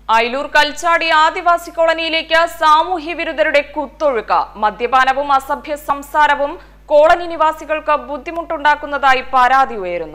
അയലൂർ കൽച്ചാടി ആദിവാസി കോളനിയിലേക്ക് സാമൂഹ്യ വിരുദ്ധരുടെ കുത്തൊഴുക്ക് മദ്യപാനവും അസഭ്യ സംസാരവും കോളനി നിവാസികൾക്ക് ബുദ്ധിമുട്ടുണ്ടാക്കുന്നതായി പരാതി ഉയരുന്നു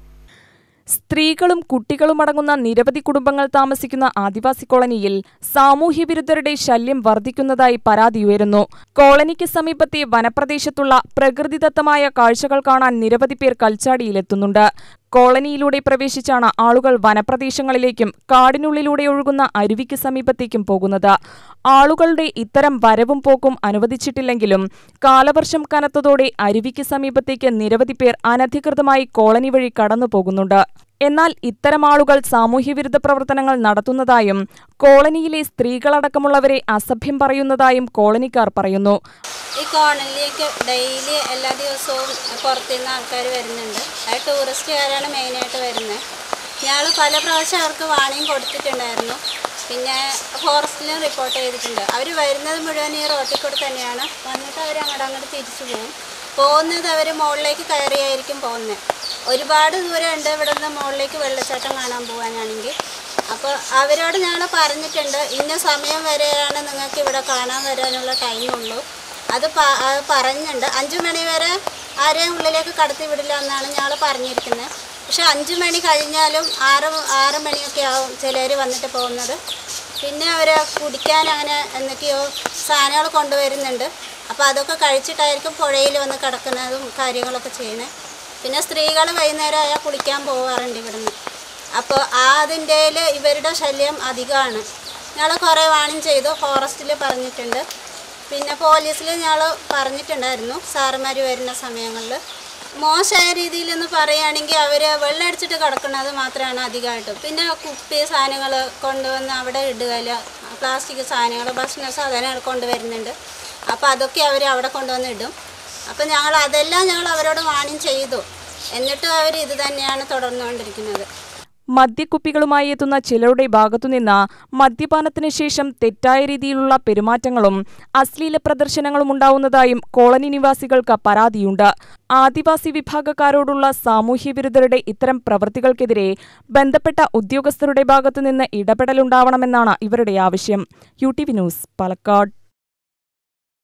സ്ത്രീകളും കുട്ടികളും അടങ്ങുന്ന നിരവധി കുടുംബങ്ങൾ താമസിക്കുന്ന ആദിവാസി കോളനിയിൽ സാമൂഹ്യ വിരുദ്ധരുടെ ശല്യം വർദ്ധിക്കുന്നതായി പരാതിയുയരുന്നു കോളനിക്ക് സമീപത്തെ വനപ്രദേശത്തുള്ള പ്രകൃതിദത്തമായ കാഴ്ചകൾ കാണാൻ നിരവധി പേർ കൽച്ചാടിയിലെത്തുന്നുണ്ട് കോളനിയിലൂടെ പ്രവേശിച്ചാണ് ആളുകൾ വനപ്രദേശങ്ങളിലേക്കും കാടിനുള്ളിലൂടെ ഒഴുകുന്ന അരുവിക്ക് സമീപത്തേക്കും പോകുന്നത് ആളുകളുടെ ഇത്തരം വരവും പോക്കും അനുവദിച്ചിട്ടില്ലെങ്കിലും കാലവർഷം കനത്തതോടെ അരുവിക്ക് സമീപത്തേക്ക് നിരവധി പേർ അനധികൃതമായി കോളനി വഴി കടന്നു പോകുന്നുണ്ട് എന്നാൽ ഇത്തരം ആളുകൾ സാമൂഹ്യവിരുദ്ധ പ്രവർത്തനങ്ങൾ നടത്തുന്നതായും കോളനിയിലെ സ്ത്രീകളടക്കമുള്ളവരെ അസഭ്യം പറയുന്നതായും കോളനിക്കാർ പറയുന്നു ഈ കോളനിയിലേക്ക് ഡെയിലി എല്ലാ ദിവസവും പുറത്തുനിന്ന് ആൾക്കാർ വരുന്നുണ്ട് അത് ടൂറിസ്റ്റുകാരാണ് മെയിനായിട്ട് വരുന്നത് ഞങ്ങൾ പല പ്രാവശ്യം അവർക്ക് വാണിംഗ് കൊടുത്തിട്ടുണ്ടായിരുന്നു പിന്നെ ഫോറസ്റ്റിലും റിപ്പോർട്ട് ചെയ്തിട്ടുണ്ട് അവർ വരുന്നത് മുഴുവൻ ഈ റോട്ടിൽ കൂടെ തന്നെയാണ് വന്നിട്ട് അവർ അങ്ങോട്ട് അങ്ങോട്ട് തിരിച്ചു പോകും പോകുന്നത് അവർ മുകളിലേക്ക് കയറിയായിരിക്കും പോകുന്നത് ഒരുപാട് ദൂരം ഉണ്ട് ഇവിടെ നിന്ന് മുകളിലേക്ക് വെള്ളച്ചാട്ടം കാണാൻ പോകാനാണെങ്കിൽ അപ്പോൾ അവരോട് ഞങ്ങൾ പറഞ്ഞിട്ടുണ്ട് ഇന്ന സമയം വരെയാണ് നിങ്ങൾക്ക് ഇവിടെ കാണാൻ വരാനുള്ള ടൈമുള്ളൂ അത് പ- അത് പറഞ്ഞിട്ടുണ്ട് അഞ്ചു മണി വരെ ആരെയും ഉള്ളിലേക്ക് കടത്തി വിടില്ല എന്നാണ് ഞങ്ങൾ പറഞ്ഞിരിക്കുന്നത് പക്ഷെ അഞ്ചു മണി കഴിഞ്ഞാലും ആറ് ആറ് മണിയൊക്കെ ആവും ചിലർ വന്നിട്ട് പോകുന്നത് പിന്നെ അവർ കുടിക്കാൻ അങ്ങനെ എന്തൊക്കെയോ സാധനങ്ങൾ കൊണ്ടുവരുന്നുണ്ട് അപ്പോൾ അതൊക്കെ കഴിച്ചിട്ടായിരിക്കും പുഴയിൽ വന്ന് കിടക്കുന്നതും കാര്യങ്ങളൊക്കെ ചെയ്യണേ പിന്നെ സ്ത്രീകൾ വൈകുന്നേരം ആയാൽ കുളിക്കാൻ പോകാറുണ്ട് ഇവിടുന്ന് അപ്പോൾ ആ അതിൻ്റെ ഇവരുടെ ശല്യം അധികമാണ് ഞങ്ങൾ കുറേ വാണിംഗ് ചെയ്തു ഫോറസ്റ്റിൽ പറഞ്ഞിട്ടുണ്ട് പിന്നെ പോലീസിൽ ഞങ്ങൾ പറഞ്ഞിട്ടുണ്ടായിരുന്നു സാറുമാർ വരുന്ന സമയങ്ങളിൽ മോശമായ രീതിയിലെന്ന് പറയുകയാണെങ്കിൽ അവർ വെള്ളം അടിച്ചിട്ട് കിടക്കുന്നത് മാത്രമാണ് അധികമായിട്ടും പിന്നെ കുപ്പി സാധനങ്ങൾ കൊണ്ടുവന്ന് അവിടെ ഇടുകയില്ല പ്ലാസ്റ്റിക് സാധനങ്ങൾ ഭക്ഷണ സാധനങ്ങൾ കൊണ്ടുവരുന്നുണ്ട് അപ്പോൾ അതൊക്കെ അവർ അവിടെ കൊണ്ടുവന്ന് ഇടും അപ്പോൾ ഞങ്ങൾ അതെല്ലാം ഞങ്ങൾ അവരോട് വാണിംഗ് ചെയ്തു എന്നിട്ടും അവർ ഇത് തന്നെയാണ് തുടർന്നുകൊണ്ടിരിക്കുന്നത് മദ്യക്കുപ്പികളുമായി എത്തുന്ന ചിലരുടെ ഭാഗത്തുനിന്ന് മദ്യപാനത്തിന് ശേഷം തെറ്റായ രീതിയിലുള്ള പെരുമാറ്റങ്ങളും അശ്ലീല പ്രദർശനങ്ങളും ഉണ്ടാവുന്നതായും കോളനി നിവാസികൾക്ക് പരാതിയുണ്ട് ആദിവാസി വിഭാഗക്കാരോടുള്ള സാമൂഹ്യവിരുദ്ധരുടെ ഇത്തരം പ്രവൃത്തികൾക്കെതിരെ ബന്ധപ്പെട്ട ഉദ്യോഗസ്ഥരുടെ ഭാഗത്തുനിന്ന് ഇടപെടലുണ്ടാവണമെന്നാണ് ഇവരുടെ ആവശ്യം U T V news Palakkad